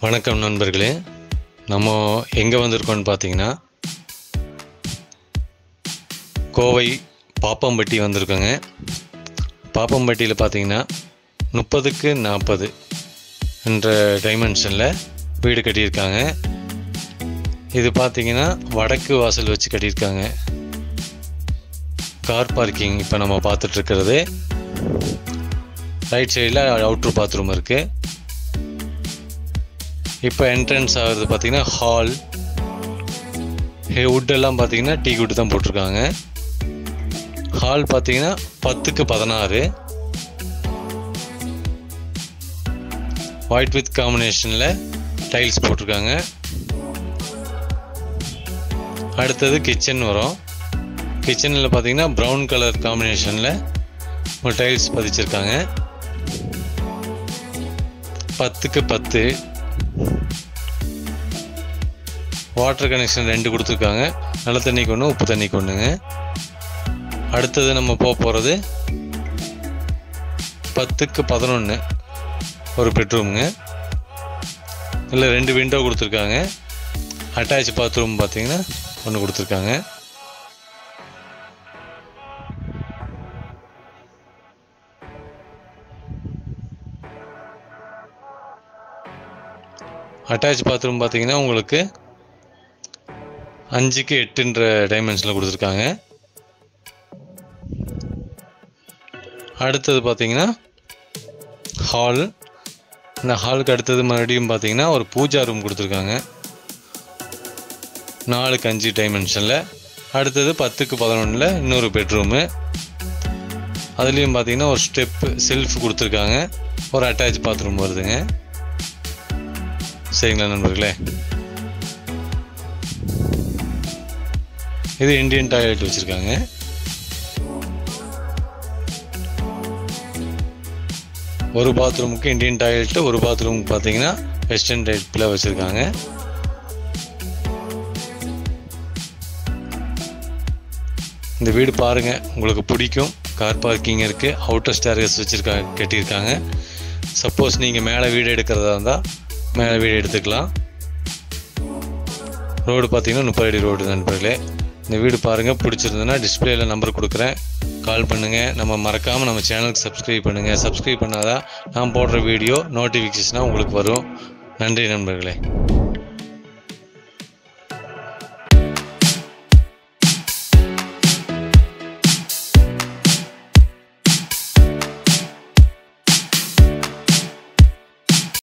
வணக்கம் நண்பர்களே நம்ம எங்கே வந்திருக்கோம்னு பார்த்தீங்கன்னா கோவை பாப்பம்பட்டி வந்திருக்கோங்க பாப்பம்பட்டியில் பார்த்தீங்கன்னா முப்பதுக்கு நாற்பது என்ற டைமென்ஷனில் வீடு கட்டியிருக்காங்க இது பார்த்தீங்கன்னா வடக்கு வாசல் வச்சு கட்டியிருக்காங்க கார் பார்க்கிங் இப்போ நம்ம பார்த்துட்ருக்கிறது ரைட் சைடில் அவுட்ரு பாத்ரூம் இருக்குது இப்போ என்ட்ரன்ஸ் ஆகுறது பார்த்தீங்கன்னா ஹால் வுட்டெல்லாம் பார்த்தீங்கன்னா டீ குட்டு தான் போட்டிருக்காங்க ஹால் பார்த்தீங்கன்னா பத்துக்கு பதினாறு ஒயிட் வித் காம்பினேஷனில் டைல்ஸ் போட்டிருக்காங்க அடுத்தது கிச்சன் வரும் கிச்சனில் பார்த்தீங்கன்னா ப்ரௌன் கலர் காம்பினேஷனில் ஒரு டைல்ஸ் பதிச்சிருக்காங்க பத்துக்கு பத்து வாட்டர் கனெக்ஷன் ரெண்டு கொடுத்துருக்காங்க நல்ல தண்ணிக்கு ஒன்று உப்பு தண்ணிக்கு ஒன்றுங்க அடுத்தது நம்ம போக போகிறது பத்துக்கு பதினொன்று ஒரு பெட்ரூமுங்க இல்லை ரெண்டு விண்டோ கொடுத்துருக்காங்க அட்டாச் பாத்ரூம் பார்த்தீங்கன்னா ஒன்று கொடுத்துருக்காங்க அட்டாச் பாத்ரூம் பார்த்தீங்கன்னா உங்களுக்கு அஞ்சுக்கு எட்டுன்ற டைமென்ஷனில் கொடுத்துருக்காங்க அடுத்தது பார்த்தீங்கன்னா ஹால் இந்த ஹாலுக்கு அடுத்தது மறுபடியும் பார்த்தீங்கன்னா ஒரு பூஜா ரூம் கொடுத்துருக்காங்க நாலுக்கு அஞ்சு டைமென்ஷனில் அடுத்தது பத்துக்கு பதினொன்றில் இன்னொரு பெட்ரூமு அதுலேயும் பார்த்தீங்கன்னா ஒரு ஸ்டெப்பு செல்ஃப் கொடுத்துருக்காங்க ஒரு அட்டாச் பாத்ரூம் வருதுங்க சரிங்களா நண்பர்களே இது இந்தியன் டாய்லெட் வச்சுருக்காங்க ஒரு பாத்ரூமுக்கு இந்தியன் டாய்லெட்டு ஒரு பாத்ரூமுக்கு பார்த்தீங்கன்னா வெஸ்டர்ன் டைப்பில் வச்சுருக்காங்க இந்த வீடு பாருங்கள் உங்களுக்கு பிடிக்கும் கார் பார்க்கிங் இருக்குது அவுட்டர் ஸ்டேர்கஸ் வச்சுருக்காங்க கட்டியிருக்காங்க சப்போஸ் நீங்கள் மேலே வீடு எடுக்கிறதா இருந்தால் மேலே வீடு எடுத்துக்கலாம் ரோடு பார்த்தீங்கன்னா முப்பது அடி ரோடு நண்பர்களே இந்த வீடு பாருங்கள் பிடிச்சிருந்ததுன்னா டிஸ்பிளேயில் நம்பர் கொடுக்குறேன் கால் பண்ணுங்கள் நம்ம மறக்காமல் நம்ம சேனலுக்கு சப்ஸ்கிரைப் பண்ணுங்கள் சப்ஸ்கிரைப் பண்ணாதான் நான் போடுற வீடியோ நோட்டிஃபிகேஷனாக உங்களுக்கு வரும் நன்றி நண்பர்களே